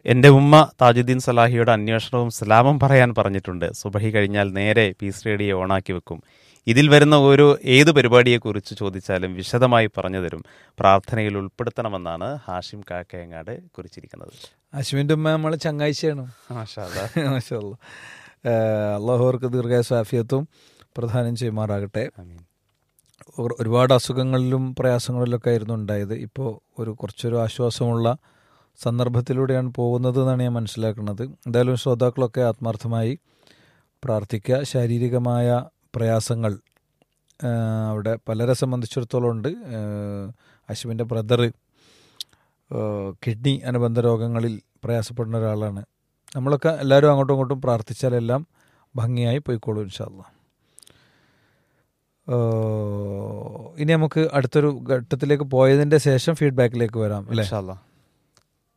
എൻ്റെ ഉമ്മ താജുദ്ദീൻ സലാഹിയുടെ അന്വേഷണവും സലാമും പറയാൻ പറഞ്ഞിട്ടുണ്ട് സുബഹി കഴിഞ്ഞാൽ നേരെ പീസ് റേഡിയോ ഓണാക്കി വെക്കും ഇതിൽ വരുന്ന ഓരോ ഏത് പരിപാടിയെക്കുറിച്ച് ചോദിച്ചാലും വിശദമായി പറഞ്ഞു തരും പ്രാർത്ഥനയിൽ ഉൾപ്പെടുത്തണമെന്നാണ് ഹാഷിം കാക്കയങ്ങാട് കുറിച്ചിരിക്കുന്നത് അശ്വിൻ്റെ ഉമ്മ നമ്മൾ ചങ്ങാഴ്ചയാണ് മാഷാ അല്ലാ. മാഷാല്ലാ. ഏഹ് അള്ളാഹു അവർക്ക് ദീർഘായുസാഫിയത്തും പ്രധാനം ചെയ്യുമാറാകട്ടെ ആമീൻ. ഒരു- ഒരുപാട് അസുഖങ്ങളിലും പ്രയാസങ്ങളിലൊക്കെ ആയിരുന്നു ഉണ്ടായത് ഇപ്പോൾ ഒരു കുറച്ചൊരു ആശ്വാസമുള്ള സന്ദർഭത്തിലൂടെയാണ് പോകുന്നത് എന്നാണ് ഞാൻ മനസ്സിലാക്കുന്നത് എന്തായാലും ശ്രോതാക്കളൊക്കെ ആത്മാർത്ഥമായി പ്രാർത്ഥിക്കുക ശാരീരികമായ പ്രയാസങ്ങൾ ആ, അവിടെ പലരെ സംബന്ധിച്ചിടത്തോളം ഉണ്ട് അശ്വിൻ്റെ ബ്രദർ കിഡ്നി അനുബന്ധ രോഗങ്ങളിൽ പ്രയാസപ്പെടുന്ന ഒരാളാണ് നമ്മളൊക്കെ എല്ലാവരും അങ്ങോട്ടും ഇങ്ങോട്ടും പ്രാർത്ഥിച്ചാലെല്ലാം ഭംഗിയായി പോയിക്കോളൂ ഇൻഷാല്ല ഇനി നമുക്ക് അടുത്തൊരു ഘട്ടത്തിലേക്ക് പോയതിൻ്റെ ശേഷം ഫീഡ്ബാക്കിലേക്ക് വരാം അല്ലേ ഇൻഷാ അല്ലാ.